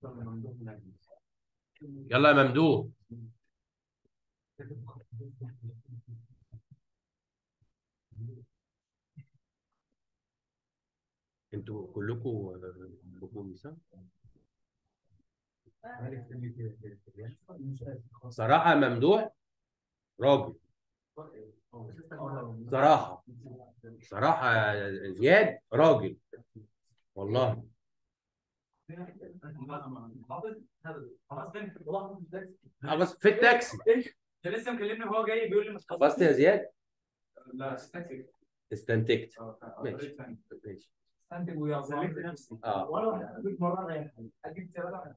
يلا يا ممدوح انتوا كلكم كلكم نساء صراحة يا ممدوح راجل صراحة صراحة يا زياد راجل والله اه بس في التاكسي انت لسه مكلمني وهو جاي بيقول لي مش خلصت يا زياد لا استنتج استنتجت اه ماشي ماشي استنتج ويظلمت نفسي اه ولا واحد اجيب مره رايح اجيب ثلاثه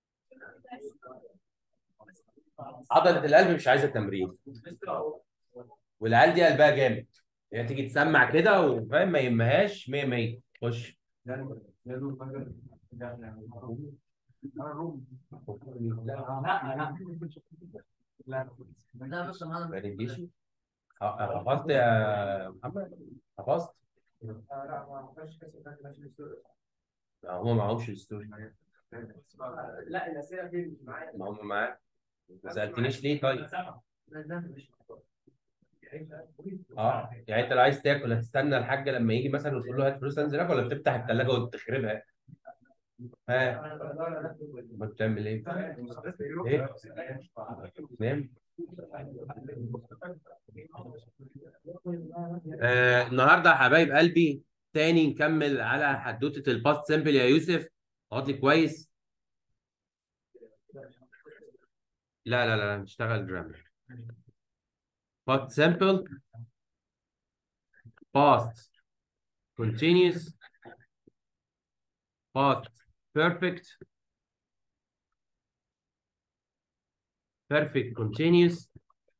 عضلة القلب مش عايزة تمرين والعيال دي قلبها جامد هي تيجي تسمع كده وفاهم ما يهمهاش 100 100 خش لا بس انا ما تجيش حفظت يا محمد حفظت لا ما فيش كاس لا، هم معهمش الستوري لا الاسئله دي مش معايا ما هم معاه ما سالتنيش ليه طيب لا ده مش اه يعني انت لو عايز تاكل هتستنى الحاج لما يجي مثلا وتقول له هات فلوس انزل اكل ولا بتفتح الثلاجه وتخربها ها ما بتعمل ايه؟ ايه؟ تنام آه النهارده يا حبايب قلبي تاني نكمل على حدوته الباست سيمبل يا يوسف اقعد لي كويس لا لا لا نشتغل جرامر past simple past continuous past perfect perfect continuous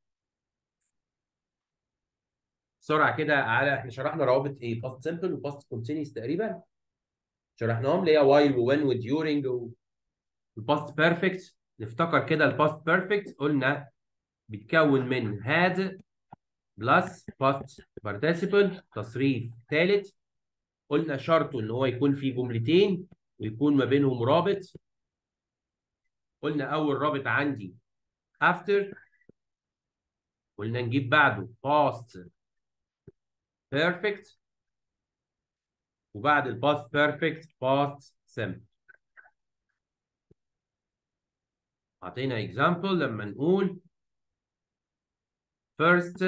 بسرعه كده على احنا شرحنا روابط ايه past simple و past continuous تقريبا شرحناهم اللي هي while و when و during و الباست بيرفكت نفتكر كده الباست بيرفكت قلنا بيتكون من had بلس past participle تصريف ثالث قلنا شرطه ان هو يكون فيه جملتين ويكون ما بينهم رابط قلنا اول رابط عندي after قلنا نجيب بعده past perfect وبعد الباست perfect past simple اعطينا example لما نقول first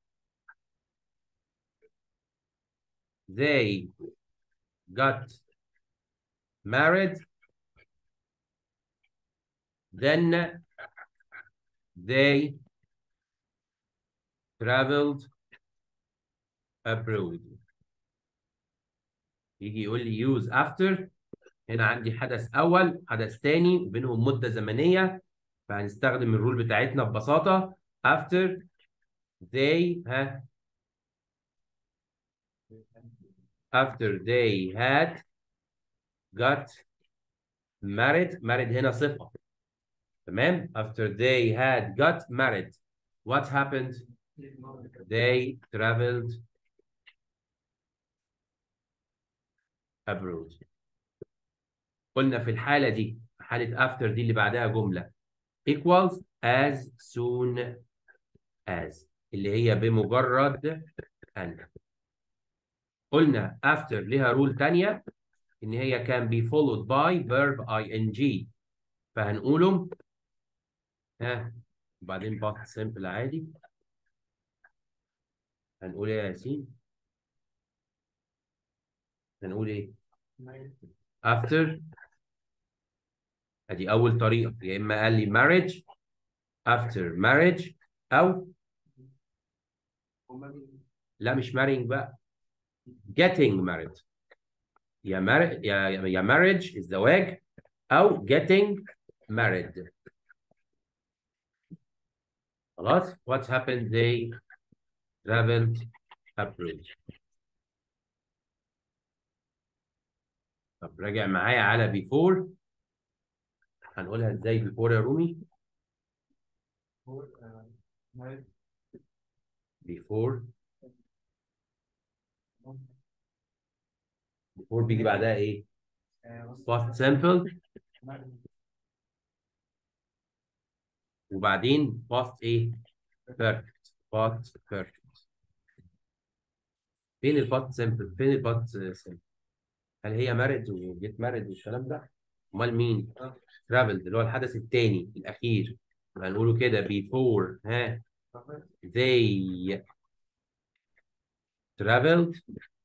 they got married then they traveled abroad يجي يقول لي use after هنا عندي حدث أول حدث تاني وبينهم مدة زمنية فهنستخدم الرول بتاعتنا ببساطة after they ها after they had got married married هنا صفة تمام after they had got married what happened they traveled abroad قلنا في الحالة دي حالة after دي اللي بعدها جملة equals as soon as اللي هي بمجرد أن قلنا after ليها رول تانية إن هي can be followed by verb ing فهنقولهم ها وبعدين past simple عادي هنقول ايه يا ياسين؟ هنقول ايه؟ after ادي اول طريقه يا اما قال لي marriage after marriage او لا مش marrying بقى getting married يا مار... يا يا marriage الزواج او getting married خلاص what happened they traveled abroad طب راجع معايا على before هنقولها ازاي before يا رومي before before بيجي بعدها ايه past simple وبعدين past ايه perfect past perfect فين الباست سمبل فين الباست سمبل هل هي مارد وجيت مارد والكلام ده امال مين traveled اللي هو الحدث الثاني الاخير هنقوله كده before ها they traveled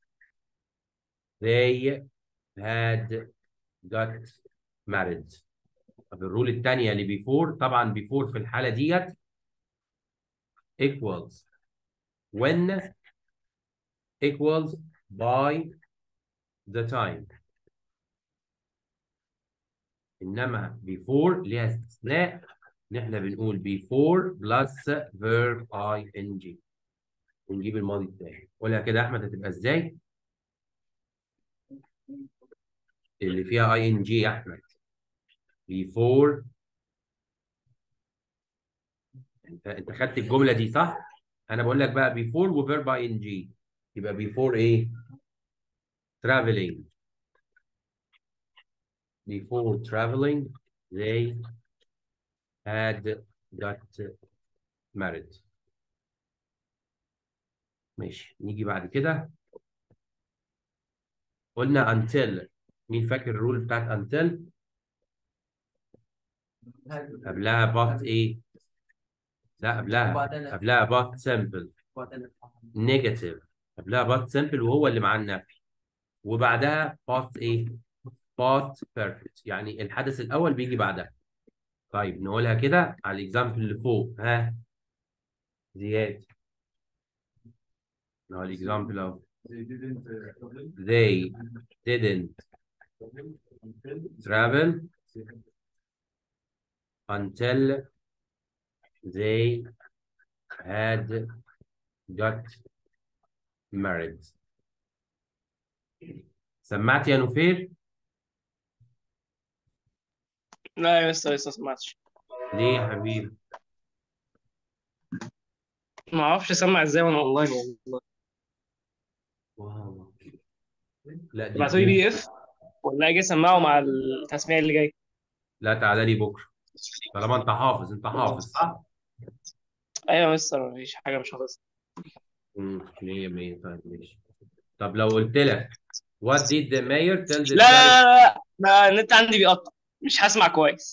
they had got married طب الرول الثانيه اللي before طبعا before في الحاله ديت equals when equals by the time انما before ليها استثناء ان احنا بنقول before plus verb ing ونجيب الماضي بتاعي قولها كده يا احمد هتبقى ازاي اللي فيها ing يا احمد before انت انت خدت الجمله دي صح انا بقول لك بقى before وverb ing يبقى before ايه traveling before traveling they had got married ماشي نيجي بعد كده قلنا until مين فاكر الرول بتاعت until قبلها past ايه لا قبلها وبعدين قبلها past simple وبعدين negative قبلها past simple وهو اللي معاه النفي وبعدها past ايه past perfect يعني الحدث الاول بيجي بعدها طيب نقولها كده على الاكزامبل اللي فوق ها زياد نقول الاكزامبل اهو they didn't travel until they had got married سمعت يا نفير لا يا لسه لسه ما سمعتش ليه يا حبيبي ما اعرفش اسمع ازاي وانا اونلاين والله واو لا دي تبعتوا لي بي دي اف ولا اجي اسمعه مع التسميع اللي جاي لا تعالى لي بكره طالما انت حافظ انت حافظ صح؟ ايوه لسه مفيش حاجه مش حافظها امم 100 100 طيب ماشي طب لو قلت لك what did the mayor tell the لا لا لا لا لا النت عندي بيقطع مش هسمع كويس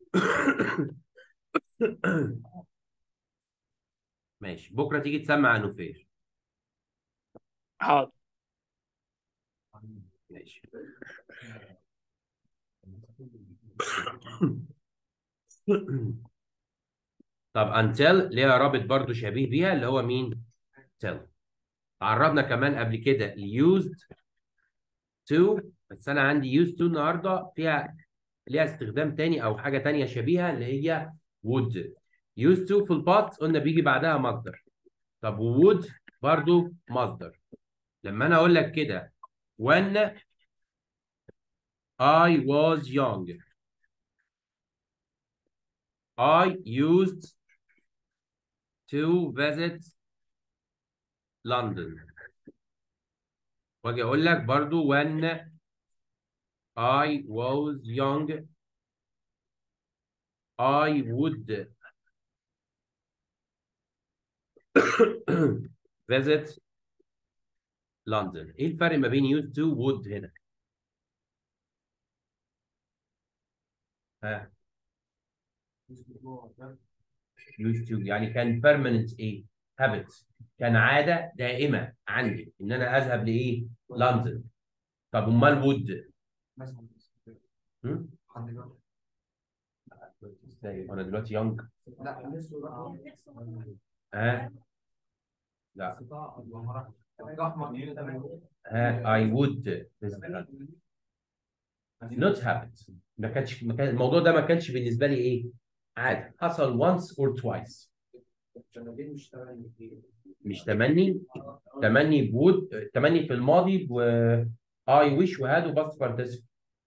ماشي بكره تيجي تسمع عن نفير حاضر ماشي طب until ليها رابط برضو شبيه بيها اللي هو مين؟ till عربنا كمان قبل كده used to بس انا عندي used to النهارده فيها ليها استخدام تاني او حاجه تانيه شبيهه اللي هي would used to في الباست قلنا بيجي بعدها مصدر طب would برضو مصدر لما انا اقول لك كده when I was young I used to visit London واجي اقول لك برضو when I was young I would visit London ايه الفرق ما بين used to would هنا ها used to يعني كان permanent ايه habit كان عادة دائمة عندي ان انا اذهب لايه لندن طب امال would هم؟ ازاي انا دلوقتي يونج لا لسه بقى ها لا استطاع ها I would visit London not habit ما كانش ما كان الموضوع ده ما كانش بالنسبة لي ايه عادي حصل once or twice مش تمني تمني بود تمني في الماضي و I wish وهاد وباست participle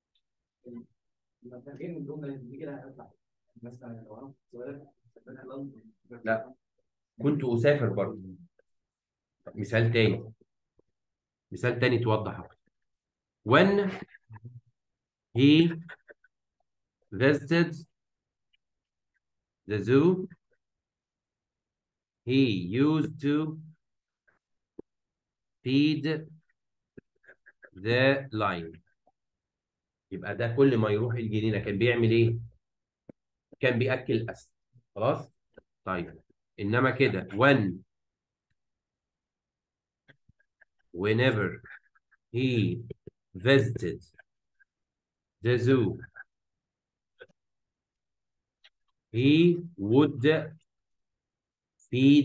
لا كنت أسافر برضه مثال تاني مثال تاني توضح أكتر when he visited the zoo he used to feed the lion يبقى ده كل ما يروح الجنينة كان بيعمل ايه؟ كان بيأكل الأسد خلاص؟ طيب إنما كده when whenever he visited the zoo he would feed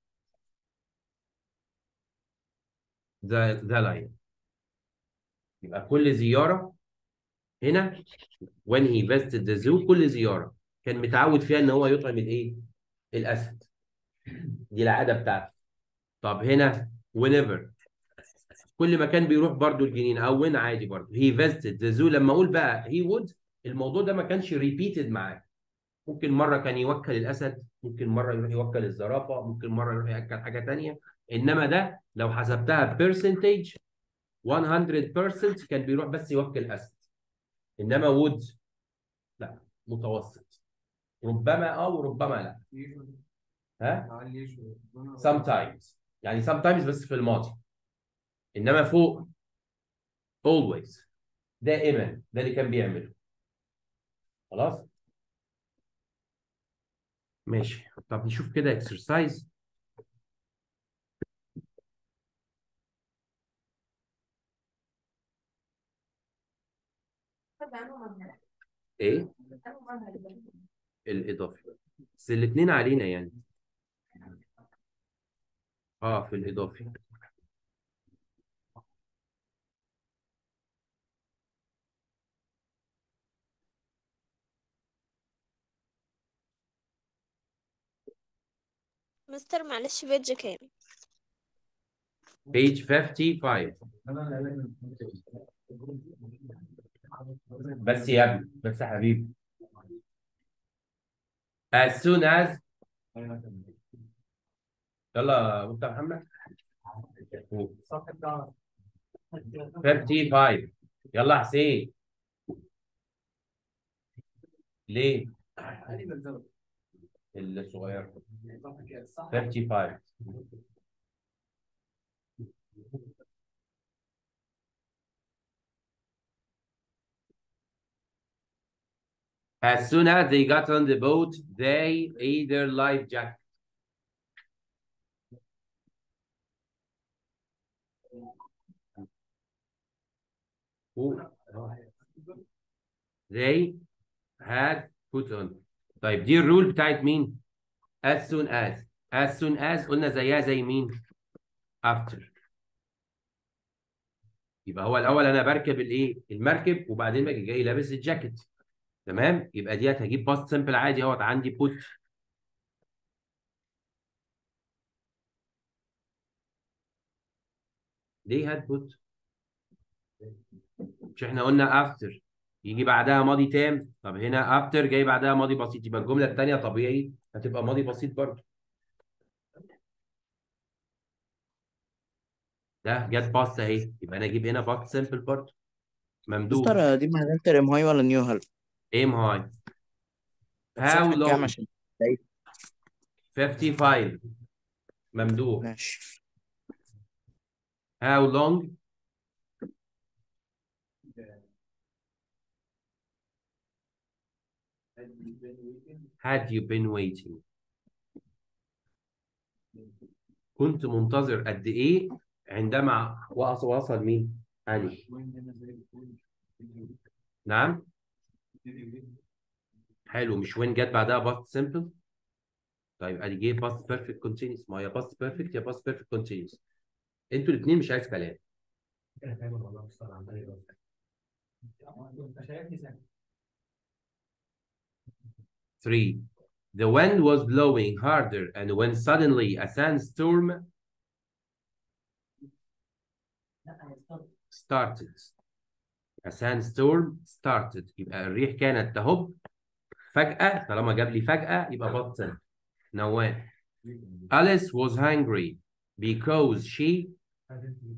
the the lion يبقى كل زيارة هنا when he visited the zoo كل زيارة كان متعود فيها ان هو يطعم الايه؟ الاسد دي العادة بتاعته طب هنا whenever كل ما كان بيروح برضو الجنينة او when عادي برضو he visited the zoo لما اقول بقى he would الموضوع ده ما كانش repeated معاه ممكن مرة كان يوكل الأسد ممكن مرة يروح يوكل الزرافة ممكن مرة يروح يأكل حاجة تانية إنما ده لو حسبتها percentage 100% كان بيروح بس يوكل أسد إنما وود لا متوسط ربما اه وربما لا ها sometimes يعني sometimes بس في الماضي إنما فوق always دائما ده اللي كان بيعمله خلاص ماشي طب نشوف كده اكسرسايز ايه الاضافي بس الاثنين علينا يعني اه في الاضافي مستر معلش بيج كام page 55 بس يا ابني بس يا حبيبي as soon as يلا وانت يا محمد 55 يلا يا حسين ليه الصغير 55 As soon as they got on the boat, they ate their life jacket. Who- They had put on. طيب دي الرول بتاعت مين؟ As soon as. As soon as قلنا زيها زي مين؟ After. يبقى هو الأول أنا بركب الإيه؟ المركب وبعدين باجي جاي لابس الجاكيت. تمام؟ يبقى ديت هجيب باست سمبل عادي اهوت عندي بوت. ليه هاد بوت؟ مش احنا قلنا افتر يجي بعدها ماضي تام طب هنا افتر جاي بعدها ماضي بسيط يبقى الجمله الثانيه طبيعي هتبقى ماضي بسيط برضه ده جت باست اهي يبقى انا اجيب هنا باست سمبل برضه ممدوح مستر دي مهندسة ام هاي ولا نيو هل؟ ايم هاي هاو الصفحة كام لونج عشان 55 ممدوح ماشي هاو لونج had you been waiting كنت منتظر قد ايه عندما وصل وصل مين علي نعم حلو مش وين جت بعدها باست سمبل طيب ادي جه باست بيرفكت كونتينيوس ما هي باست بيرفكت يا باست بيرفكت كونتينيوس انتوا الاثنين مش عايز كلام Three. The wind was blowing harder, and when suddenly a sandstorm started. A sandstorm started. يبقى الريح كانت تهب فجأة طالما جاب لي فجأة يبقى بطل. نوال. Alice was hungry because she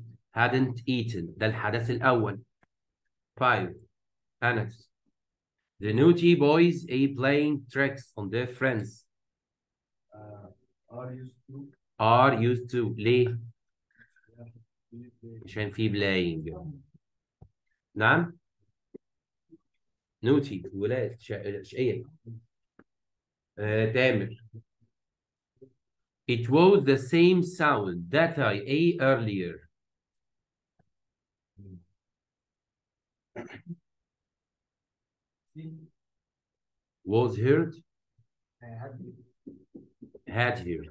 hadn't eaten. ده الحدث الأول. Five. أنس. The naughty boys a playing tricks on their friends are used to are used to ليه؟ عشان في playing نعم نوتي ولاد شا- شقية آه، تامر It was the same sound that I ate earlier. see Was heard, had had heard.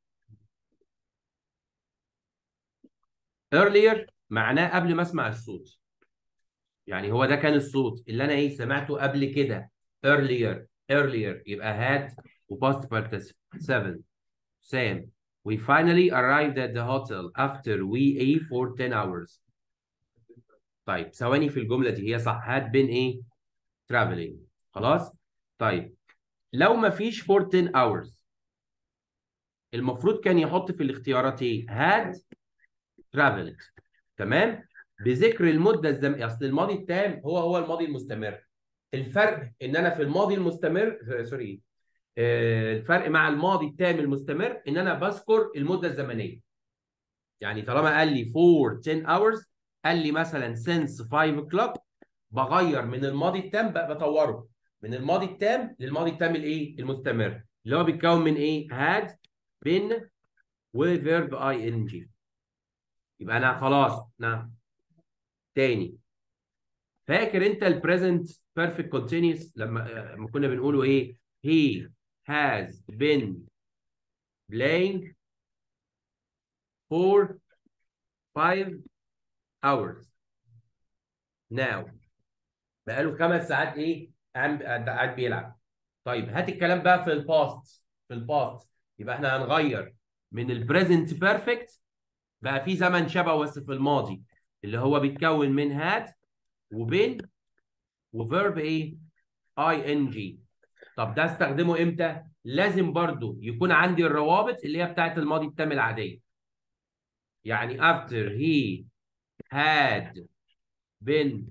Earlier معناه قبل ما اسمع الصوت. يعني هو ده كان الصوت اللي انا ايه سمعته قبل كده. Earlier, earlier يبقى had و past participle. Seven. Sam. We finally arrived at the hotel after we ate for 10 hours. طيب ثواني في الجملة دي هي صح had been ايه؟ traveling. خلاص؟ طيب لو ما فيش for 10 hours المفروض كان يحط في الاختيارات ايه؟ had traveled تمام؟ بذكر المدة الزمنية اصل الماضي التام هو هو الماضي المستمر. الفرق ان انا في الماضي المستمر آه، سوري آه، الفرق مع الماضي التام المستمر ان انا بذكر المدة الزمنية. يعني طالما قال لي for 10 hours قال لي مثلا since 5 o'clock بغير من الماضي التام بقى بطوره من الماضي التام للماضي التام الايه المستمر اللي هو بيتكون من ايه had been وفيرب اي ان جي يبقى انا خلاص نعم تاني فاكر انت البريزنت بيرفكت كونتينيوس لما لما كنا بنقوله ايه he has been playing for five hours now بقاله خمس ساعات ايه قاعد قاعد بيلعب طيب هات الكلام بقى في الباست في الباست يبقى احنا هنغير من البريزنت بيرفكت بقى في زمن شبه بس في الماضي اللي هو بيتكون من هاد وبين وفيرب ايه اي ان جي طب ده استخدمه امتى لازم برضو يكون عندي الروابط اللي هي بتاعت الماضي التام العاديه يعني after he had been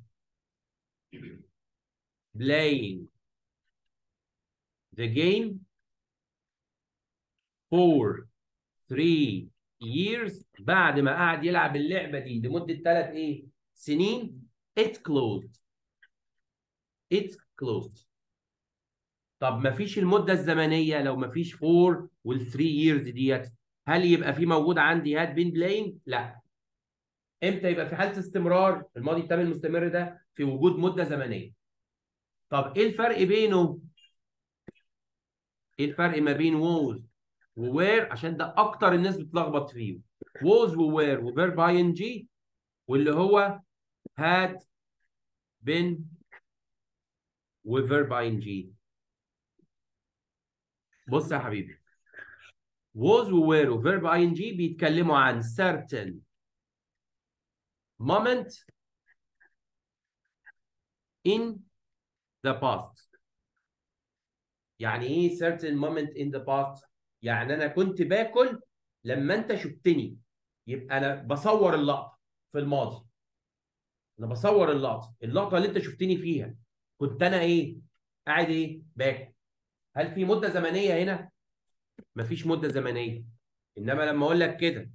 playing the game for three years بعد ما قعد يلعب اللعبة دي لمدة ثلاث ايه سنين it closed it closed طب ما فيش المدة الزمنية لو ما فيش 4 وال 3 years ديت هل يبقى في موجود عندي had been playing؟ لا امتى يبقى في حالة استمرار الماضي التام المستمر ده في وجود مدة زمنية طب ايه الفرق بينه ايه الفرق ما بين was ووير عشان ده اكتر الناس بتلخبط فيه was ووير وفيرب اي ان جي واللي هو had been وفيرب اي ان جي بص يا حبيبي was ووير وفيرب اي ان جي بيتكلموا عن certain moment in the past يعني ايه certain moment in the past يعني انا كنت باكل لما انت شفتني يبقى انا بصور اللقطه في الماضي انا بصور اللقطه اللقطه اللي انت شفتني فيها كنت انا ايه قاعد ايه باكل هل في مده زمنيه هنا مفيش مده زمنيه انما لما اقول لك كده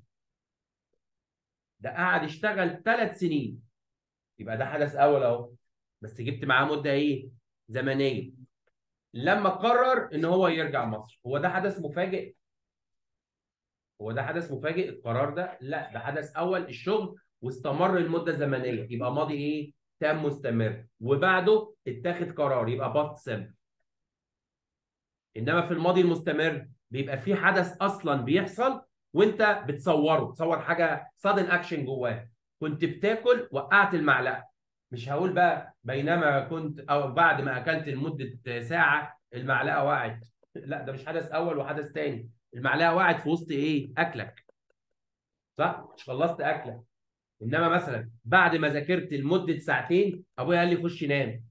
ده قعد يشتغل ثلاث سنين يبقى ده حدث اول اهو بس جبت معاه مده ايه زمنيه لما قرر ان هو يرجع مصر هو ده حدث مفاجئ هو ده حدث مفاجئ القرار ده لا ده حدث اول الشغل واستمر المده الزمنيه يبقى ماضي ايه تام مستمر وبعده اتاخد قرار يبقى باست سيمبل انما في الماضي المستمر بيبقى في حدث اصلا بيحصل وانت بتصوره تصور حاجه سادن اكشن جواه كنت بتاكل وقعت المعلقه مش هقول بقى بينما كنت او بعد ما اكلت لمده ساعه المعلقه وقعت لا ده مش حدث اول وحدث تاني المعلقه وقعت في وسط ايه اكلك صح مش خلصت اكلك انما مثلا بعد ما ذاكرت لمده ساعتين ابويا قال لي خش نام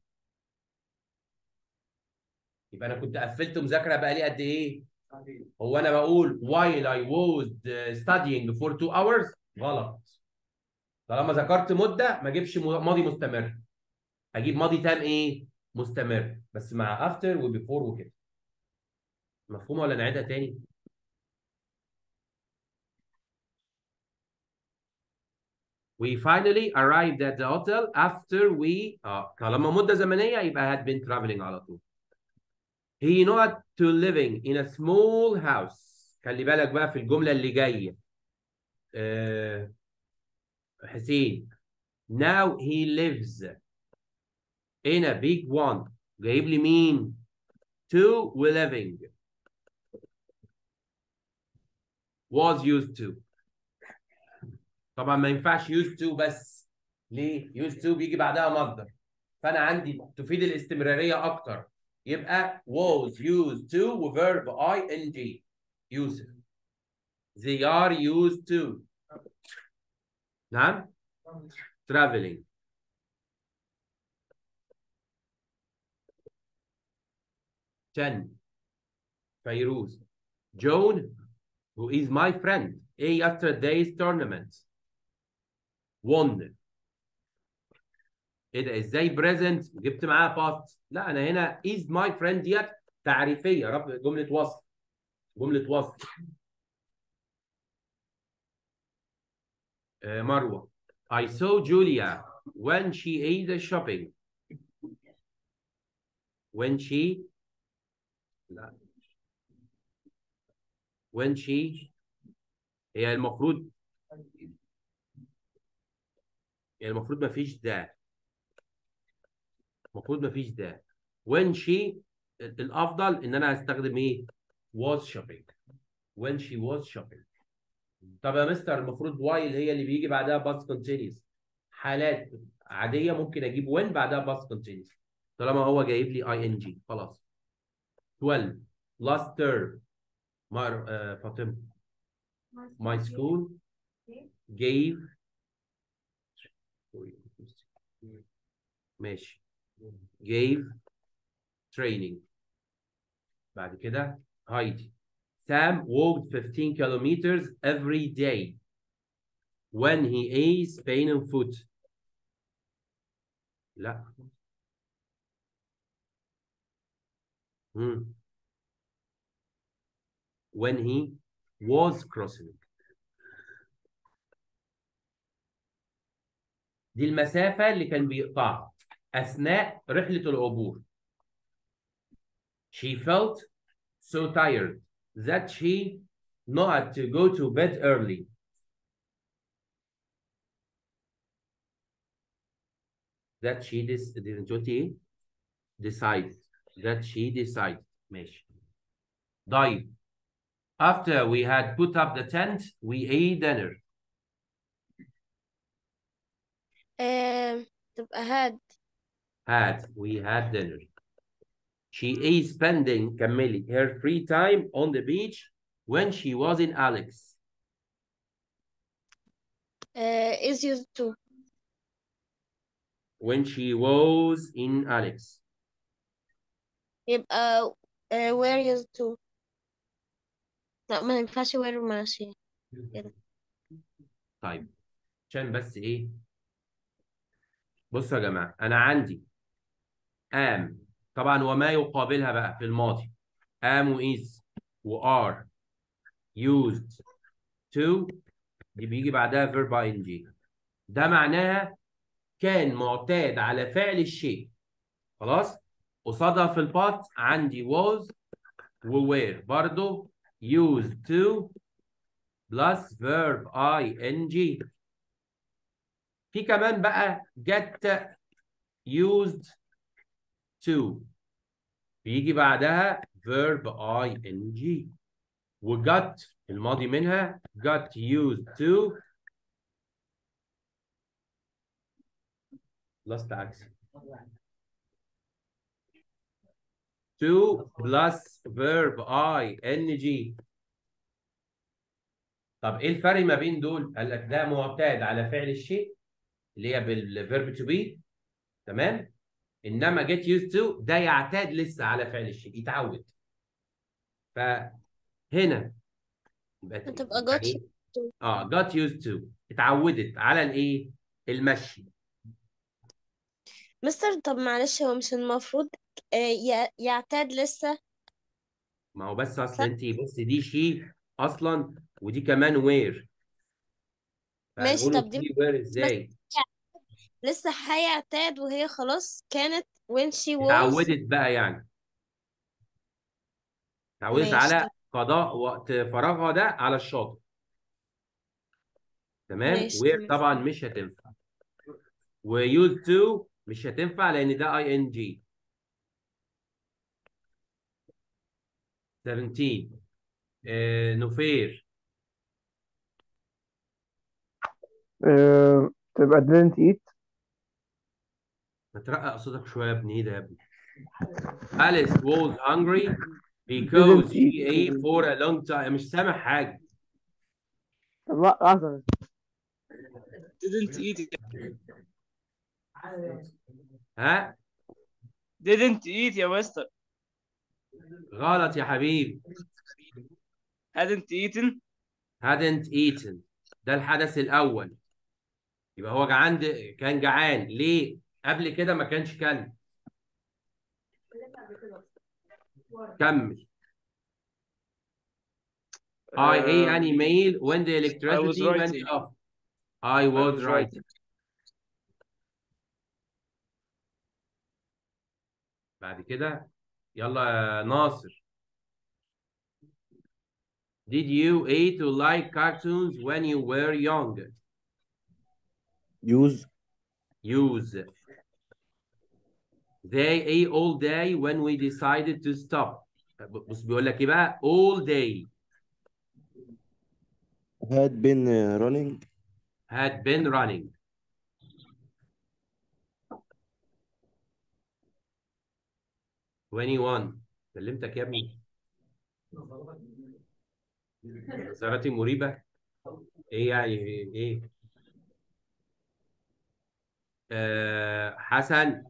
يبقى انا كنت قفلت مذاكره بقى لي قد ايه هو انا بقول while I was studying for two hours غلط طالما ذكرت مده ما اجيبش ماضي مستمر اجيب ماضي تام ايه مستمر بس مع افتر وبيفور وكده مفهومه ولا نعيدها تاني We finally arrived at the hotel after we اه طالما مدة زمنية يبقى had been traveling على طول. He not to living in a small house. خلي بالك بقى في الجملة اللي جاية. آه حسين now he lives in a big one. جايب لي مين؟ to و living. was used to. طبعا ما ينفعش used to بس ليه؟ used to بيجي بعدها مصدر فانا عندي تفيد الاستمراريه اكتر يبقى was used to وverb ing يوسف they are used to نعم traveling ten فيروز Joan who is my friend a yesterday's tournament won ايه ده ازاي بريزنت جبت معاها باست لا انا هنا is my friend ديت تعريفيه رب جمله وصف جمله وصف آه مروه I saw Julia when she ate the shopping when she لا when she هي المفروض يعني المفروض ما فيش ذا المفروض ما فيش ذا when she الافضل ان انا هستخدم ايه was shopping when she was shopping طب يا مستر المفروض while هي اللي بيجي بعدها past continuous حالات عاديه ممكن اجيب when بعدها past continuous طالما هو جايب لي ing خلاص 12 last term مر... آه فاطمه my school gave ماشي gave training بعد كده هايدي Sam walked 15 kilometers every day when he is pain in foot لا مم. when he was crossing دي المسافة اللي كان بيقطعها أثناء رحلة العبور. She felt so tired that she not to go to bed early. That she dis didn't قلت إيه؟ Decide. That she decided. ماشي. طيب. After we had put up the tent, we ate dinner. آم، تبقى had had we had dinner. She is spending كملي her free time on the beach when she was in Alex. آه، is used to When she was in Alex. يبقى آه، were used to لا ما ينفعش were ماشي طيب عشان بس ايه بصوا يا جماعة أنا عندي am طبعا وما يقابلها بقى في الماضي am و is و are used to دي بيجي بعدها verb ing ده معناها كان معتاد على فعل الشيء خلاص قصادها في الباست عندي was و were برضو used to plus verb ing في كمان بقى get used to بيجي بعدها verb ing و got الماضي منها got used to plus عكس to plus verb ing طب ايه الفرق ما بين دول؟ قال لك ده معتاد على فعل الشيء اللي هي بالفيرب تو بي تمام؟ انما get used to ده يعتاد لسه على فعل الشيء يتعود فهنا يبقى هتبقى يعني got إيه؟ اه got used to اتعودت على الايه؟ المشي مستر طب معلش هو مش المفروض آه، ي- يعتاد لسه ما هو بس اصل صح. انت بص دي شي اصلا ودي كمان وير ماشي، فهنقوله طب دي شي وير ازاي لسه هيعتاد وهي خلاص كانت when she was اتعودت بقى يعني اتعودت ماشي، على قضاء وقت فراغها ده على الشاطئ تمام ماشي، وير تمام. طبعا مش هتنفع ويوز تو مش هتنفع لان ده اي ان جي 17 آه نوفير آه، تبقى didn't eat ما ترقق صوتك شويه يا ابني ايه ده يا ابني Alice was hungry because Didn't she eat. ate for a long time مش سامع حاجه طب لا لحظة didn't eat ها didn't eat يا مستر غلط يا حبيبي hadn't eaten hadn't eaten ده الحدث الأول يبقى هو جعان د- كان جعان ليه؟ قبل كده ما كانش كلب كمل I ate an email when the electricity went writing. off I was was writing بعد كده يلا يا ناصر Did you eat to like cartoons when you were young? use use. They ate all day when we decided to stop. بص بيقول لك ايه بقى؟ all day had been uh, running had been running. Twenty-one. كلمتك يا ابني. نظراتي مريبة. ايه يعني ايه؟ آه حسن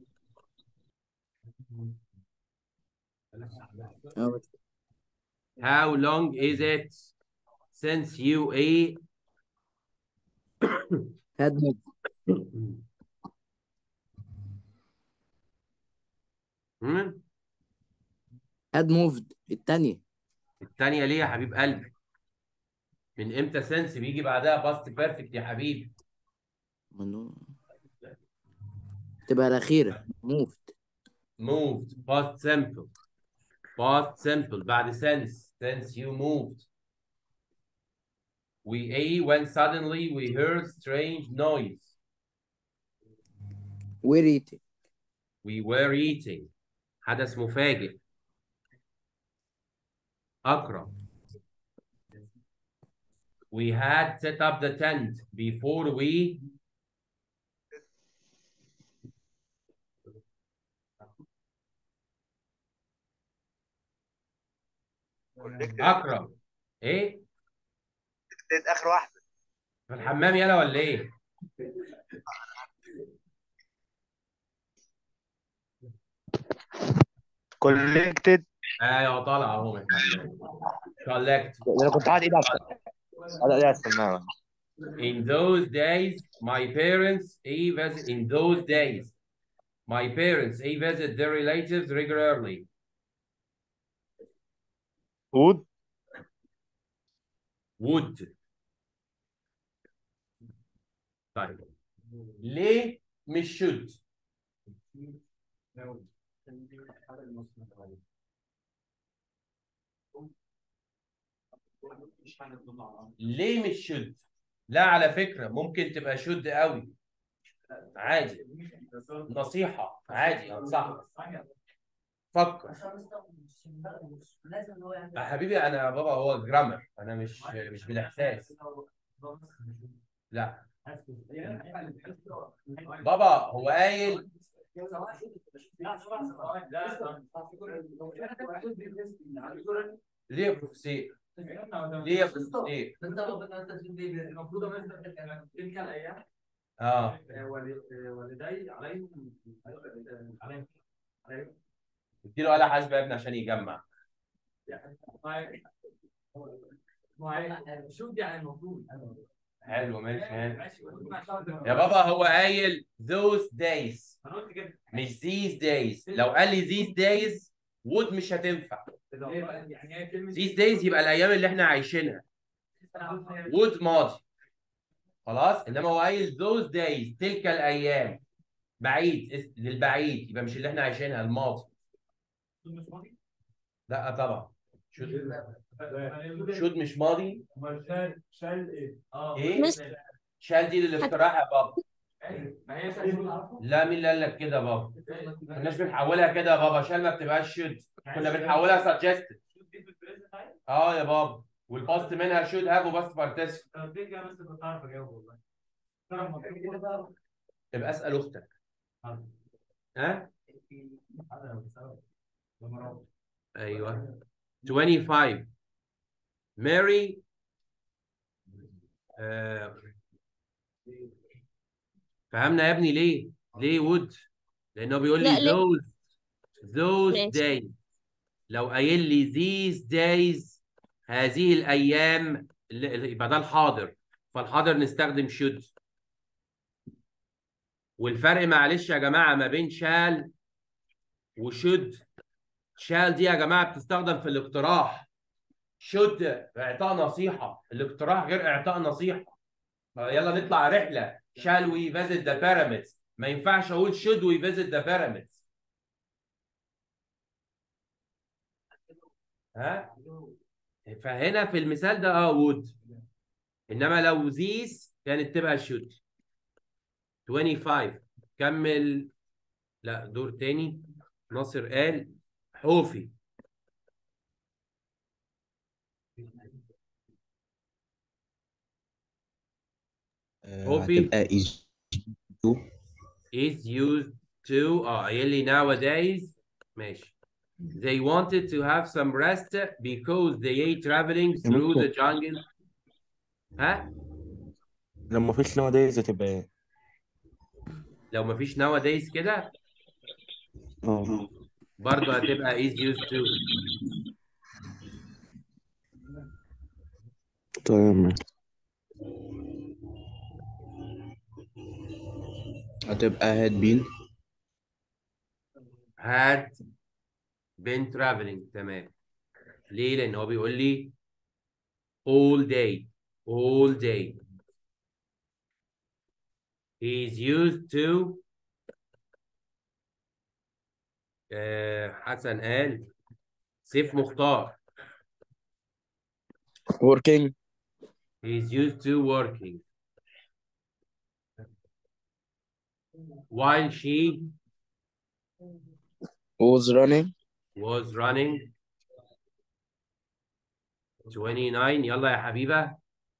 آه، How long is it since you ate? had moved هم؟ had moved التانية التانية ليه يا حبيب قلبي؟ من امتى سنس بيجي بعدها باست بيرفكت يا حبيبي؟ منو تبقى الأخيرة moved moved past simple past simple بعد since since you moved we ate when suddenly we heard strange noise we're eating we were eating حدث مفاجئ أكرم we had set up the tent before we أكرم إيه اخر واحده في الحمام يلا ولا إيه كولكتد أيوه طالع أهو من الحمام collect انا كنت قاعد ايدي على قاعد ايدي على السماعه In those days, my parents a visit. In those days, my parents a visit their relatives regularly. وود Would. طيب ليه مش should؟ ليه مش should؟ لا على فكرة ممكن تبقى should قوي عادي نصيحة عادي انصحك فكر يا حبيبي انا يا بابا هو جرامر انا مش مش بالاحساس لا بابا هو قايل ليه يا بروفيسور ليه يا بروفيسور المفروض مثلا كان تلك الايام اه والدي عليهم عليهم عليهم اديله آلة حاسبة يا ابني عشان يجمع ما ما شو يعني المفروض حلو ماشي ماشي. ماشي يا بابا هو قايل those days انا قلت كده مش these days لو قال لي these days would مش هتنفع ليه بقى؟ يعني هي كلمه these days يبقى الايام اللي احنا عايشينها would ماضي خلاص انما هو قايل those days تلك الايام بعيد اس- للبعيد يبقى مش اللي احنا عايشينها الماضي لا طبعا should should مش ماضي شال شال ايه؟ اه إيه؟ مس- شال دي للاقتراح يا بابا ما هي شال عارفه؟ لا مين اللي قال لك كده يا بابا ما كناش بنحولها كده يا بابا شال ما بتبقاش should كنا بنحولها suggested اه يا بابا والباست منها should have وباست participle طب ليه كده بس كنت عارف اجاوب والله يبقى اسال اختك ها ايوه 25 ماري آه. فهمنا يا ابني ليه؟ ليه وود؟ لانه بيقول لي لا، ليه؟ those those ماشي. days لو قايل لي these days هذه الايام اللي- اللي- يبقى ده الحاضر فالحاضر نستخدم should والفرق معلش يا جماعه ما بين شال وشود شال دي يا جماعه بتستخدم في الاقتراح شود اعطاء نصيحه الاقتراح غير اعطاء نصيحه يلا نطلع رحله shall we visit the pyramids ما ينفعش اقول should we visit the pyramids ها فهنا في المثال ده اه would انما لو these كانت تبقى should 25 كمل لا دور تاني ناصر قال حوفي هو في- هتبقى is is used to اه قايل لي nowadays ماشي they wanted to have some rest because they ate traveling through the jungle ها لما مفيش nowadays هتبقى ايه؟ لو مفيش nowadays كده اه برضه هتبقى is used to تمام هتبقى had been had been traveling تمام ليه؟ لأن هو بيقول لي all day all day he's used to آه حسن قال سيف مختار working he's used to working while she was running was running 29 يلا يا حبيبة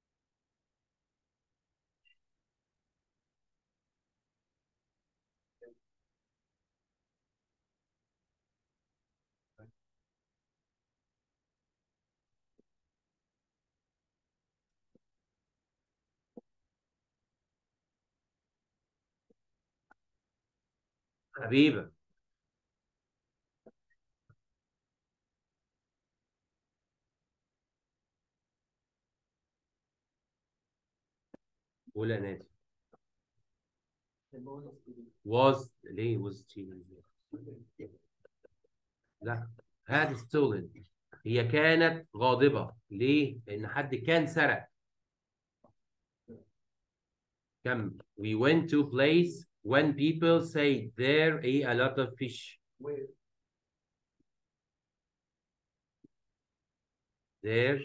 حبيبة قول يا نادي was ليه was stolen لا had stolen هي كانت غاضبة ليه؟ لأن حد كان سرق كم we went to place when people say there a a lot of fish there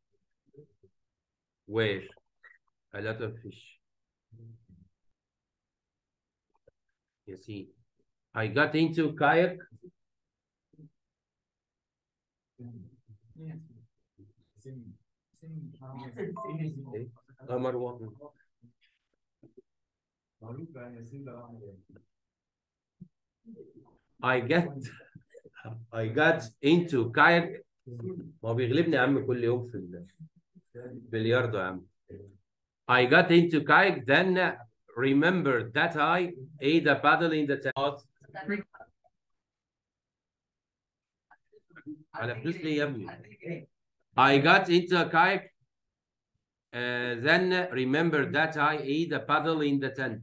where a lot of fish you see I got into kayak قمر وطن I got I got into kayak ما هو بيغلبني يا عم كل يوم في البلياردو يا عم I got into kayak then remembered that I ate a paddle in the town على فلوس ليه يا ابني I got into a kayak Uh, then remember that I ate a paddle in the tent.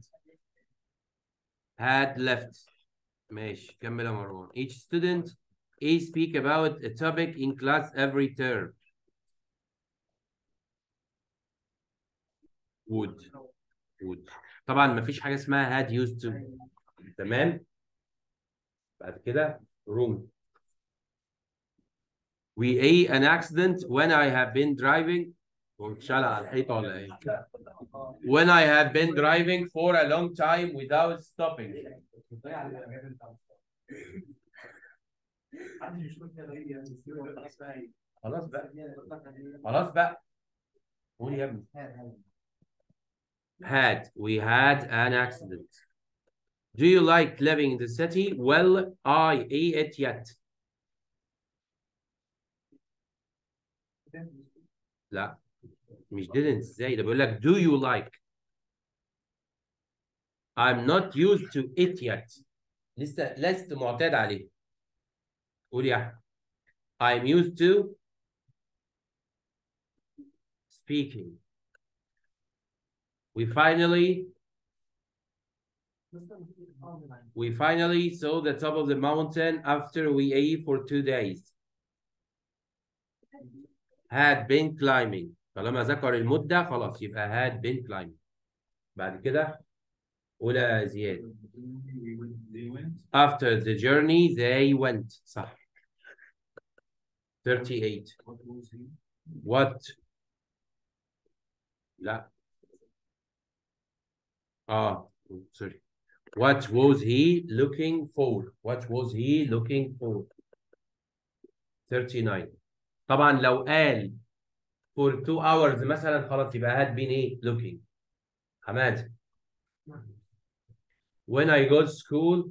Had left. ماشي كمل يا مروان. Each student A speak about a topic in class every term. Would. Would. طبعا مفيش حاجة اسمها had used to. تمام؟ بعد كده room. We a an accident when I have been driving واتشال على الحيطة ولا ايه؟ When I have been driving for a long time without stopping. خلاص بقى خلاص بقى قول يا ابني had we had an accident do you like living in the city well I ate it yet لا مش didn't ازاي ده بيقول لك do you like I'm not used to it yet لسه لست معتاد عليه قول يا احمد I'm used to speaking we finally we finally saw the top of the mountain after we ate for two days had been climbing طالما ذكر المدة خلاص يبقى had been climbing بعد كده أولى زياد after the journey they went صح 38 what لا اه sorry what was he looking for what was he looking for 39 طبعا لو قال for two hours مثلا خلاص يبقى had been ايه looking حماد when I go to school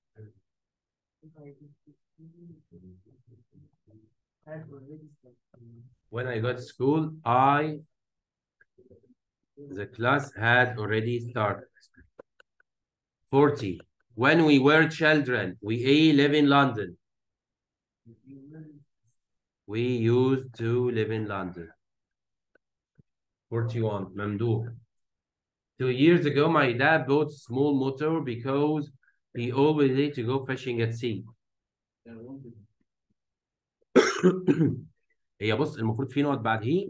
when I got to school, I the class had already started. 40. When we were children, we a live in London. We used to live in London. 41. Mamdouh. Two years ago, my dad bought a small motor because he always needed to go fishing at sea. هي بص المفروض في نقط بعد هي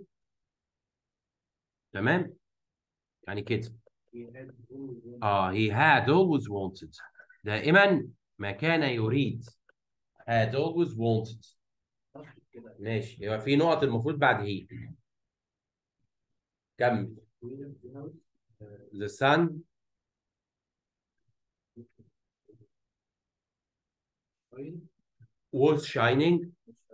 تمام يعني كده اه he had always wanted دائما ما كان يريد had always wanted ماشي يبقى في نقط المفروض بعد هي كمل the sun was shining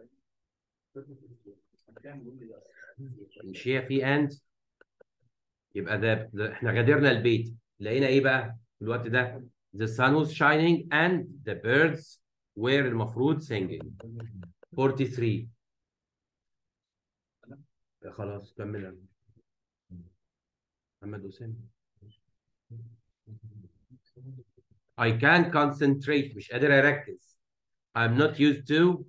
مش هي في and يبقى ده, ده احنا غادرنا البيت لقينا ايه بقى في الوقت ده the sun was shining and the birds were المفروض singing 43 يا خلاص كمل يا محمد أسامة I can't concentrate مش قادر أركز I'm not used to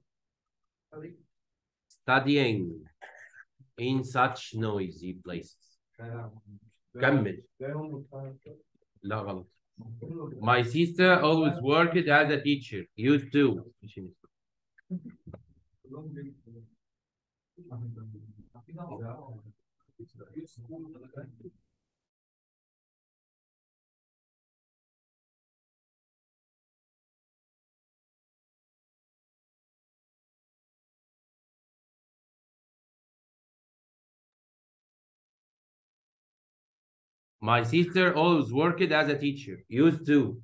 studying in such noisy places كمل لا غلط My sister always worked as a teacher used to My sister always worked as a teacher. Used to.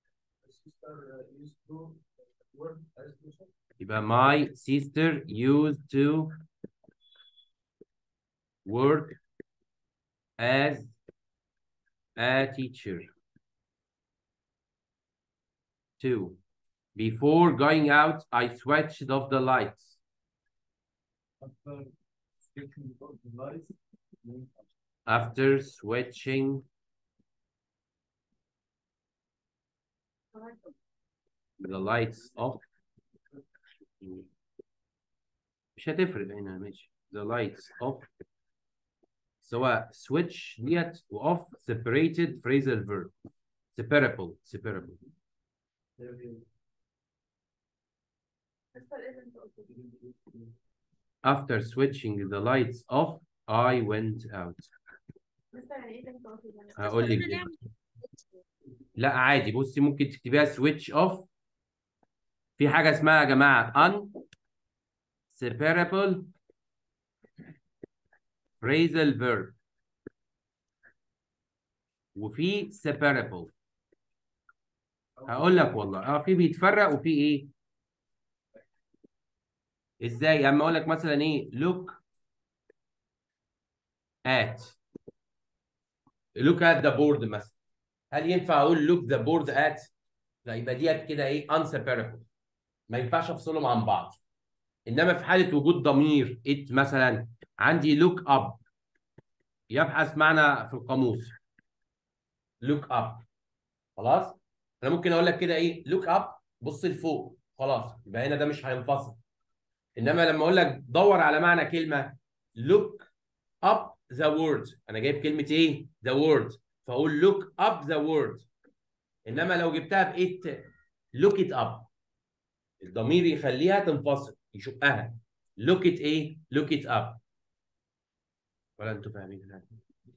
يبقى my sister used to work as a teacher. Two. Before going out, I switched off the lights. After switching the lights off مش هتفرق هنا ماشي the lights off سواء switch ديت و off separated phrasal verb separable separable after switching the lights off I went out هقول لك ليه. لا عادي بصي ممكن تكتبيها switch off في حاجة اسمها يا جماعة un separable phrasal verb وفي separable هقول لك والله اه في بيتفرق وفي ايه ازاي اما اقول لك مثلا ايه look at look at the board مثلا هل ينفع اقول look the board at لا يبقى ديت كده ايه unseparable ما ينفعش افصلهم عن بعض انما في حاله وجود ضمير it مثلا عندي look up يبحث معنى في القاموس look up خلاص انا ممكن اقول لك كده ايه look up بص لفوق خلاص يبقى هنا ده مش هينفصل انما لما اقول لك دور على معنى كلمه look up the word انا جايب كلمه ايه the word فاقول look up the word انما لو جبتها ب it look it up الضمير يخليها تنفصل يشقها look it ايه look it up ولا انتوا فاهمين حاجه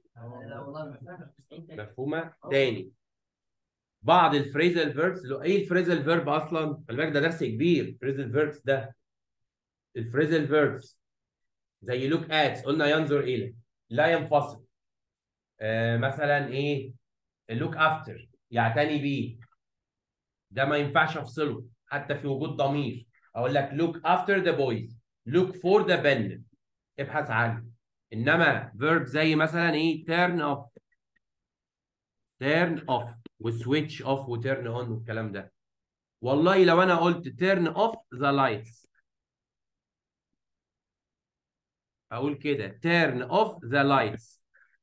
مفهومه تاني بعض الفريزال فيربس لو ايه الفريزال فيرب اصلا خلي بالك ده درس كبير الفريزال فيربس ده الفريزال فيربس زي لوك ات قلنا ينظر الى لا ينفصل آه مثلا ايه لوك افتر يعتني بيه ده ما ينفعش افصله حتى في وجود ضمير اقول لك look after the boys look for the pen ابحث عنه انما verb زي مثلا ايه turn off turn off وسويتش اوف وتيرن اون والكلام ده والله لو انا قلت turn off the lights اقول كده turn off the lights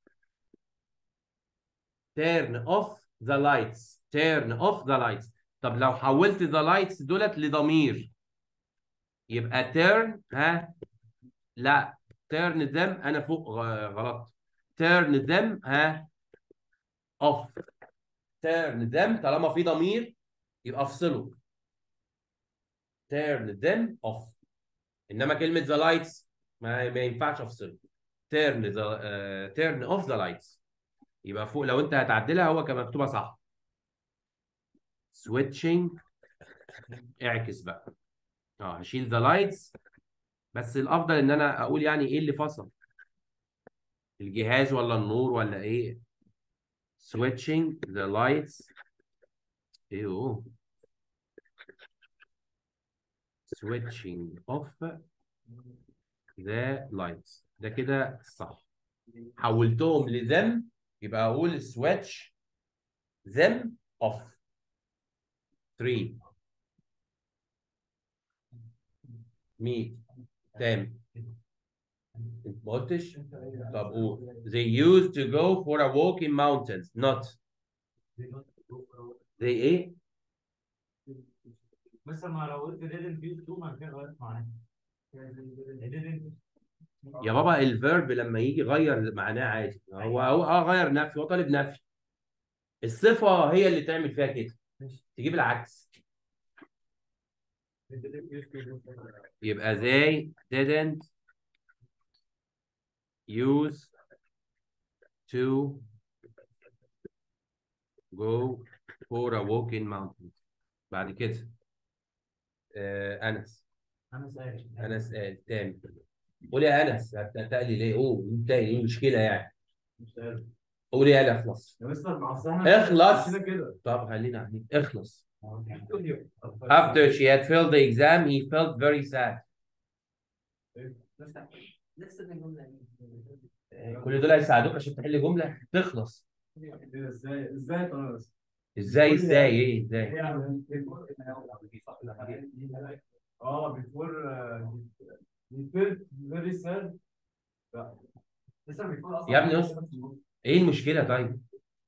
turn off the lights turn off the lights طب لو حولت the lights دولت لضمير يبقى turn ها لا turn them انا فوق غ- غلط turn them ها off turn them طالما في ضمير يبقى افصله turn them off انما كلمه the lights ما, ما ينفعش افصله turn the uh, turn off the lights يبقى فوق لو انت هتعدلها هو كان مكتوبه صح switching اعكس بقى اه هشيل the lights بس الافضل ان انا اقول يعني ايه اللي فصل الجهاز ولا النور ولا ايه switching the lights ايوه switching off the lights ده كده صح حولتهم لذم يبقى اقول switch them off 3 مين تام انت ما قلتش طب قول they used to go for a walk in mountains not they ايه مثلا ما لو قلت didn't use to ما كان غلط معايا didn't يا بابا الفيرب لما يجي غير معناه عادي هو هو اه غير نفي هو طالب نفي الصفة هي اللي تعمل فيها كده تجيب العكس didn't use to يبقى they didn't use to go for a walk in mountains بعد كده آه أنس انا سائل أنس قال تاني قول يا أنس هتقلي ليه؟ قول أنت إيه المشكلة يعني؟ قول يا اخلص يا مستر مع الصحة اخلص. كده كده طب خلينا عليك اخلص After she had failed the exam he felt very sad كل دول هيساعدوك عشان تحل جملة تخلص ازاي ازاي طبعا ازاي ازاي ايه ازاي اه بيفور بيفور فيري ساد لسه بيفور اصلا يا ابني اصبر. ايه المشكلة طيب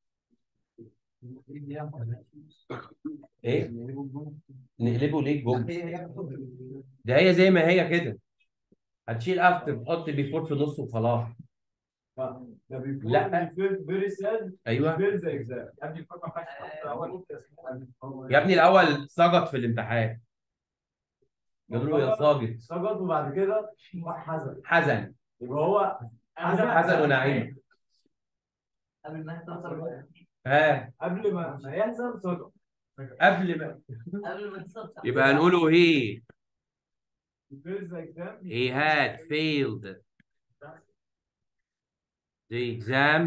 ايه نقلبه ليه الجملة ده هي زي ما هي كده هتشيل افتر تحط بيفور في النص وخلاص ده بيفور لا. فيري ساد ايوه فيري زي اكزام يا ابني الفرق ما ينفعش اول يا ابني الاول سقط في الامتحان قالوا له يا ساقط سقط وبعد كده حزن حزن يبقى هو حزن ونعيم قبل ما يحصل ها قبل ما ما يحصل سقط قبل ما قبل ما تصدق يبقى هنقوله هي فيري زي اكزام he had failed the exam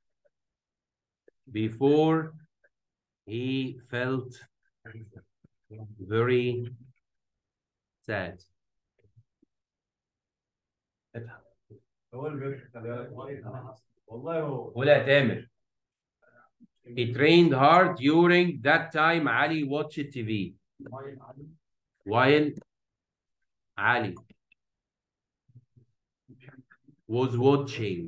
before he felt very sad هو اللي بيفرق خلي بالك والله هو قول يا تامر He trained hard during that time Ali watched TV while Ali was watching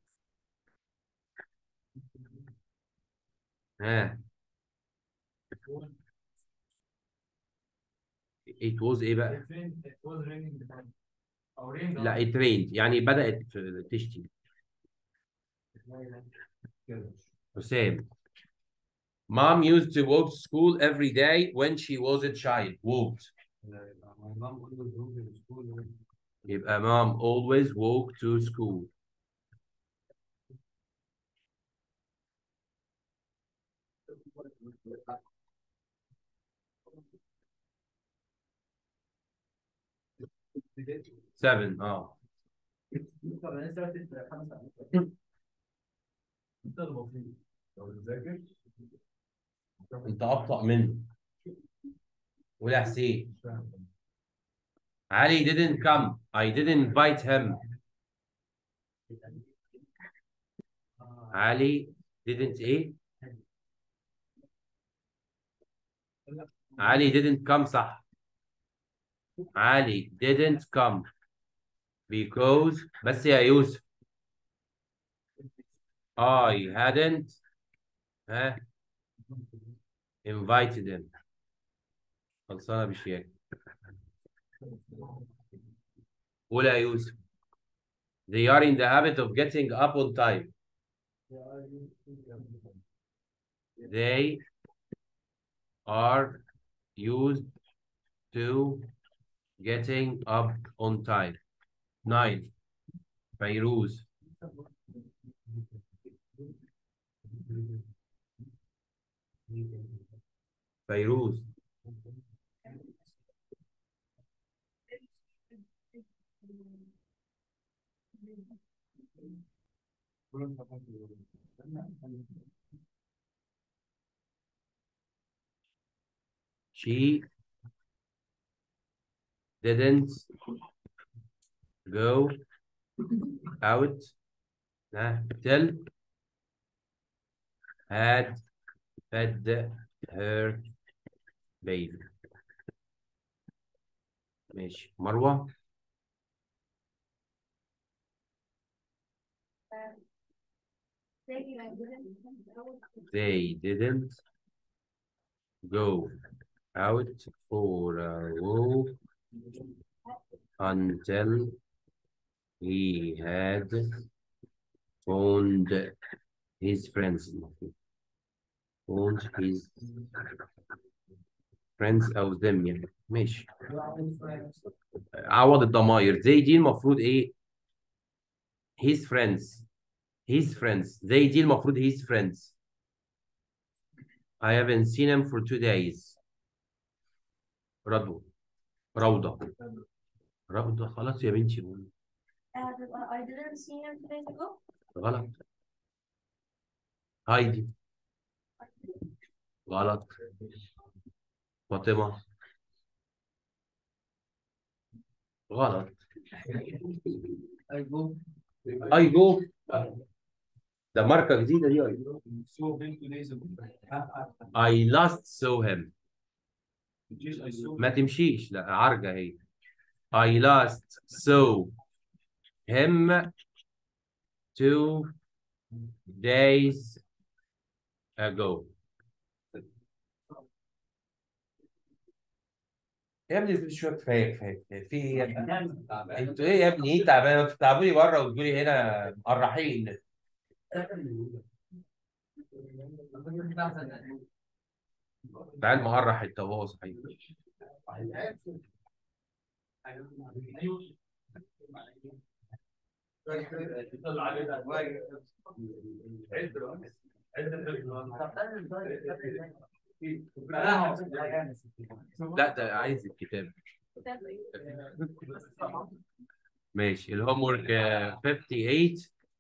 ها it was ايه بقى؟ لا it rained يعني بدأت تشتي حسام Mom used to walk to school every day when she was a child. Walked. يبقى mom always walked to school. Seven. اه انت المفروض لو بتذاكر انت ابطأ منه. قول يا حسين. Ali didn't come. I didn't invite him. Ali didn't ايه؟ Ali didn't come صح. Ali didn't come because بس يا يوسف I hadn't ها invited him خلصانة بشياكة قول يا يوسف They are in the habit of getting up on time. They are used to getting up on time. Nine. Fairuz. Fairuz. She didn't go out uh, till had fed her baby ماشي مروة they didn't go out for a walk until he had found his friends found his friends أو them يعني ماشي عوض الضماير زي دي المفروض ايه his friends his friends زي دي المفروض his friends I haven't seen him for two days رضوى روضة روضة خلاص يا بنتي I didn't see him two days ago. غلط هايدي غلط فاطمة غلط اي جو ده ماركة جديدة دي اي جو I last saw him ما تمشيش لا عرجة هي I last saw him two days ago يا ابني شويه كفايه كفايه كفاية. في ايه يا ابني؟ انتوا ايه يا ابني ايه تعبان بتتعبوا لي بره وتقولوا لي هنا مقرحين تعال مقرح انت وهو صحيح لا ده عايز الكتاب ماشي الهوم ورك 58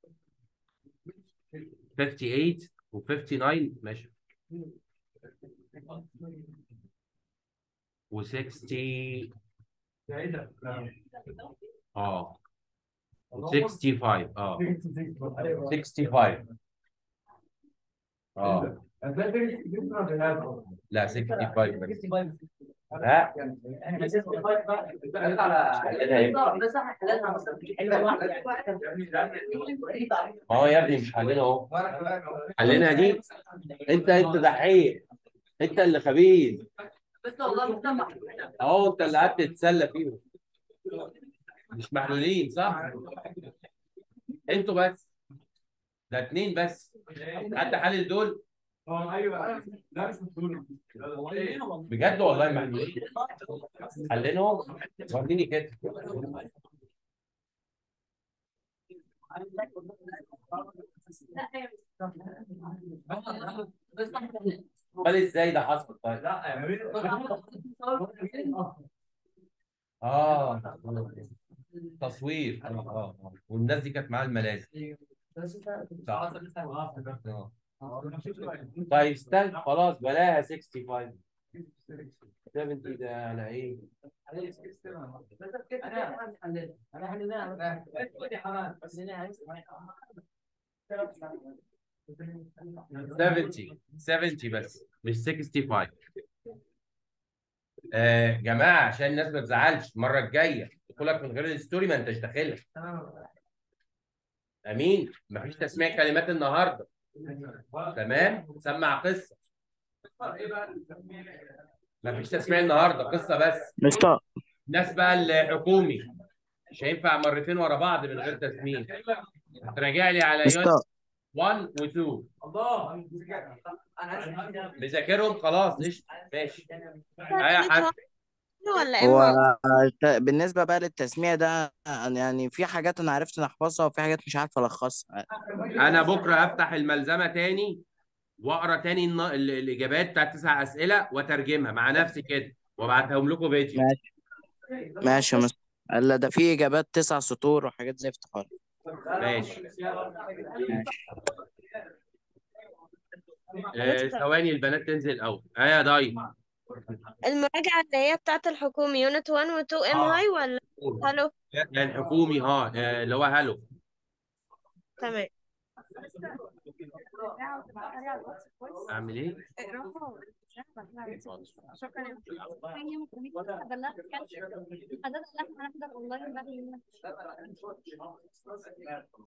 58 و 59 ماشي و 60 اه و 65 اه 65 اه لا 65 بس لا ما هو يا ابني مش حلنا اهو حلنا دي انت انت دحيح انت اللي خبيث اهو انت اللي قعدت تتسلى فيهم مش محلولين صح؟ انتوا بس ده اتنين بس حد حلل دول بجد والله محلولين حلينهم وريني كده امال ازاي ده حصل طيب اه تصوير اه اه آه. والناس دي كانت معاها الملازم صح آه. طيب استنى خلاص بلاها 65 70 ده على ايه؟ سبعين 70 بس مش 65 آه جماعه عشان الناس ما تزعلش المره الجايه دخولك من غير الستوري ما انتش داخلها امين مفيش تسميع كلمات النهارده تمام سمع قصه مفيش تسميع النهارده قصه بس مستر الناس بقى الحكومي مش هينفع مرتين ورا بعض من غير تسميع هتراجع لي على يونت مستر 1 و 2 مذاكرهم خلاص قشطه ماشي اي حد ولا هو اما الت- بالنسبة بقى للتسميع ده أنا يعني في حاجات أنا عرفت إن أحفظها وفي حاجات مش عارف ألخصها انا بكره هفتح الملزمه تاني واقرا تاني الن- ال- الاجابات بتاعت تسع اسئله واترجمها مع نفسي كده وابعتهم لكم فيديو ماشي ماشي يا مستر إلا ده في إجابات تسع سطور وحاجات زي افتخار ماشي آه، ثواني البنات تنزل الاول اه يا ضاي المراجعة اللي هي بتاعت الحكومي يونت 1 و 2 ام آه. هاي ولا هلو الحكومي ها آه، اللي هو هالو تمام اعمل ايه؟ شكرا